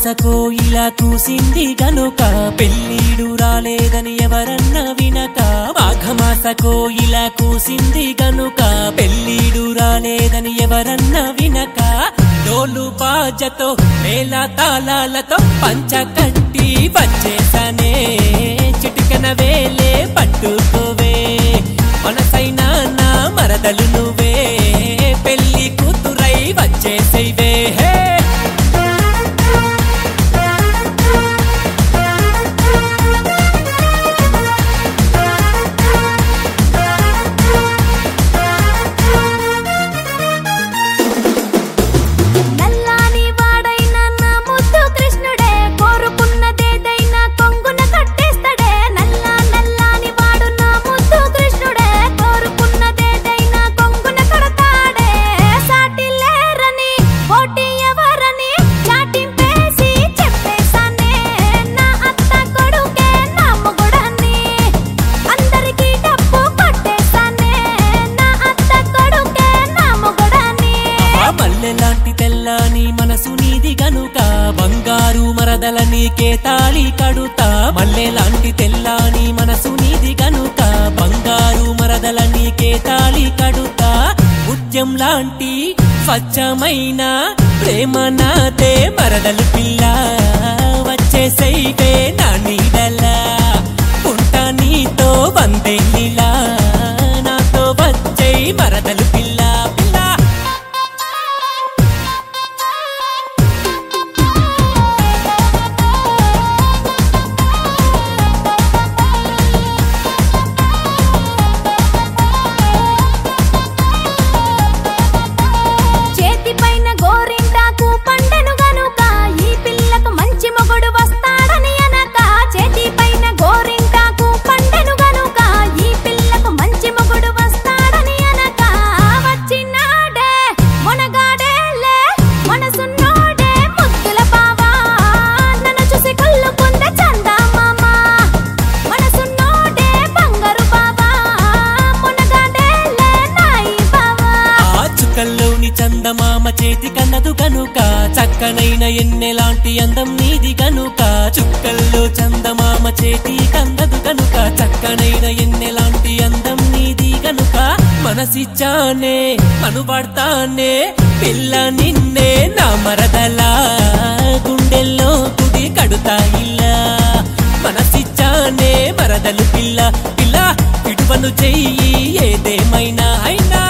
కోయిలా కూసింది గనుక పెళ్ళీడు రాలేదని ఎవరన్నా వినక మాఘమాస కోయిలా కూసింది గనుక పెళ్ళీడు రాలేదని ఎవరన్నా వినక డోలు బాజతో మేళ తాళాలతో పంచ కట్టి వచ్చేసానే చిటికన వేలే పట్టుకోవే మనసైనా నా మరదలు నువ్వే పెళ్లి కూతురై వచ్చేసేవే హే నల్లాని వాడైన నా ముద్దు కృష్ణుడే కోరుకున్నదేదైనా కొంగున కట్టేస్తాడే నల్లా నల్లాని వాడు నా ముద్దు కృష్ణుడే కోరుకున్నదేదైనా కొంగున కడతాడే సాటి లేరని పోటీ ఎవరని చాటింపేసి చెప్పేశానే నా అత్త కొడుకే నా మొగుడని అందరికీ డబ్బు కొట్టేశానే నా అత్త కొడుకే నా మొగుడని ఆ మల్లె లాంటి తెల్లని మనసు నీది గనుక బంగారు మరదల నీకే తాళి కడుతా మల్లె లాంటి తెల్లని మనసు నీది గనుక బంగారు మరదల నీకే తాళి కడుతా ముత్యం లాంటి స్వచ్ఛమైన ప్రేమ నాదే మరదలు పిల్ల వచ్చేసైవే నా నీడలా ఉంటా నీతో వందేలిలా నాతో వచ్చేయ్ మరదలు పిల్ల పిల్ల చేతి పైన గోరింటాకు పండెను గనుక ఈ పిల్లకు మంచి మొగుడు వస్తాడని అనక చేతి పైన గోరింటాకు పండెను గనుక ఈ పిల్లకు మంచి మొగుడు వస్తాడని అనక వచ్చినాడే మొనగాడేలే మనసున్నోడే ముద్దుల బావా నన్ను చూసి కళ్ళు పొంద చందా మామా మనసున్నోడే బంగారు బావా మొనగాడేలే నాయి బావా ఆ చుక్కల్లోని చందమామ చేతి కన్నదు కనుక చక్కనైన ఎన్నెలాంటి అందం నీది గనుక చుక్కల్లో చందమామ చేతి కందదు కనుక చక్కనైన ఎన్నెలాంటి అందం నీది గనుక మనసిచ్చానే మనుపడతానే పిల్ల నిన్నే నా మరదలా గుండెల్లో గుడి కడుతా ఇలా మనసిచ్చానే మరదలు పిల్ల పిల్ల విడువను చెయ్యి ఏదేమైనా అయినా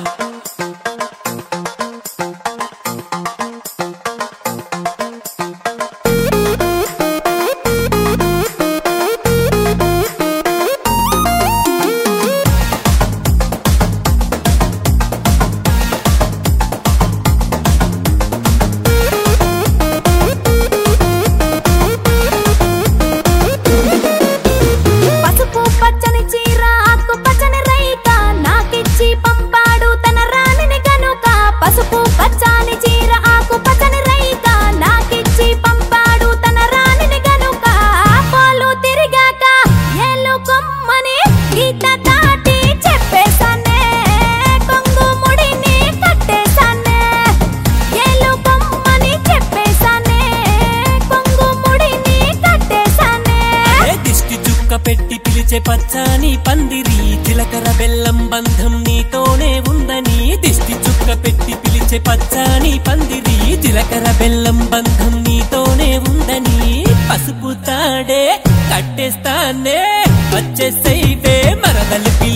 పసుపు పచ్చని చీర ఆకు పచ్చని రైక నాకిచ్చి పంపాడు తన రాణిని గనుక పసుపు పచ్చని చీర ఆకు పచ్చని రైక నాకిచ్చి పంపాడు తన రాణిని గనుక పాలు తిరిగాక ఏళ్ళు కొమ్మని గీత దాటి చెప్పేశానే కొంగు ముడిని కట్టేశానే ఏళ్ళు కొమ్మని చెప్పేశానే కొంగు ముడిని కట్టేశానే ఏ దిష్టి చుక్క పెట్టి పిలిచే పచ్చని పందిరి జీలకర్ర బెల్లం బంధం నీతోనే ఉందని దిష్టి చుక్క పెట్టి పిలిచే పచ్చని పందిరి జీలకర్ర బెల్లం బంధం నీతోనే ఉందని పసుపు తాడే కట్టేస్తానే వచ్చేసైవే మరదలు పిల్ల